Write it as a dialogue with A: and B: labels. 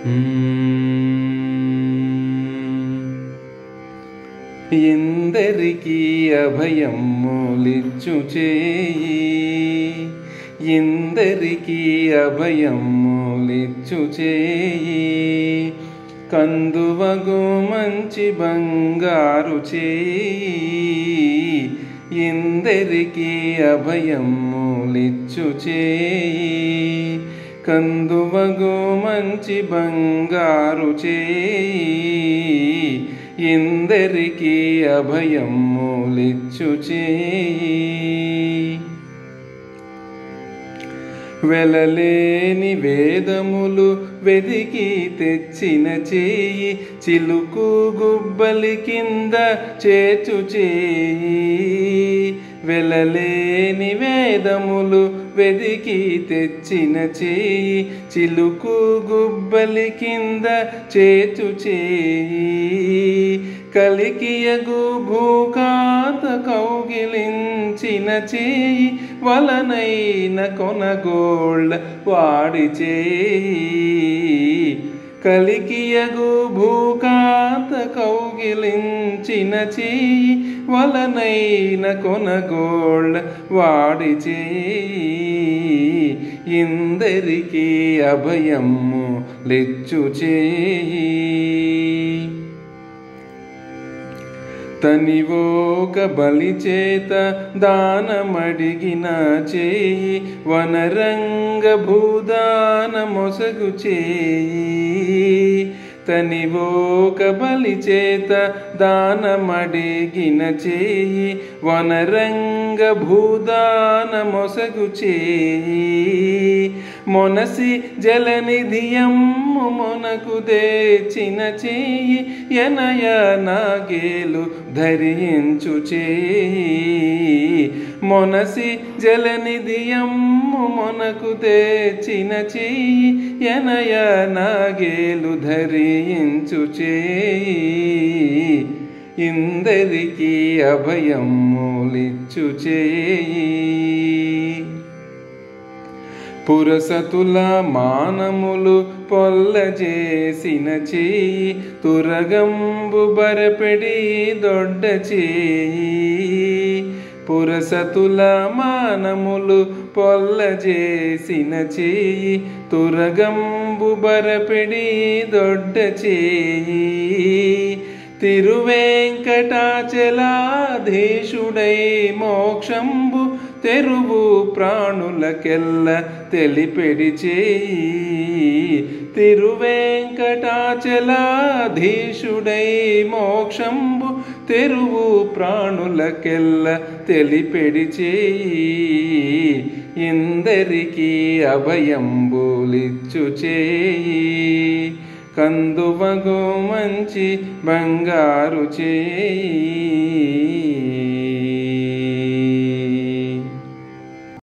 A: ఎందరికీ అభయములిచ్చు చేయి ఎందరికీ అభయములిచ్చు చేయి కందువగు మంచి బంగారు చేయి ఎందరికీ అభయములిచ్చు చేయి కందువగు మంచి బంగారు చేయి ఎందరికీ అభయములిచ్చు చేయి వెలలేని వేదములు వెదికి తెచ్చిన చేయి చిలుకు గుబ్బలి కింద చేచు చేయి వెలలేని వేదములు వెదికి తెచ్చిన చేయి చిలుకు గుబ్బలి కింద చేచు చేయి కలికియగు భూకాత కౌగిలించిన చేయి వలనైన కొనగోళ్ళ వాడి చేయి కలికియగు భూకాత కౌగిలించిన చేయి వలనైన కొనగోళ్ళ వాడి చేయి ఇందరికీ అభయము లెచ్చు చేయి తనివోక బలి చేత దానమడిగిన చేయి వనరంగ భూదాన మొసగు చేయి తనివోక బలి చేత దానమడిగిన చేయి వనరంగ భూదాన మొసగు చేయి మొనసి జలనిధియమ్ము మొనకు దేచిన చేయి ఎనయ నాగేలు ధరించు చేయి మొనసి జలనిధియమ్ము మొనకు తెచిన చేయి ఎనయ నాగేలు ధరించు చేయి ఇందరికీ అభయములిచ్చు చేయి పురసతుల మానములు పొల్ల చేసిన చేయి తురగంబు బరపెడి దొడ్డ చేయి పురసతుల మానములు పొల్ల చేసిన చేయి తురగంబు బరపెడి దొడ్డ చేయి తిరువేంకటాచలాధీశుడై మోక్షంబు తెరువు ప్రాణులకెల్ల తెలిపెడి చేయి తిరువేంకటాచలాధీశుడై మోక్షంబు తెరువు ప్రాణులకెల్ల తెలిపెడి చేయి ఇందరికీ అభయంబులిచ్చు చేయి కందువగు మంచి బంగారు చేయి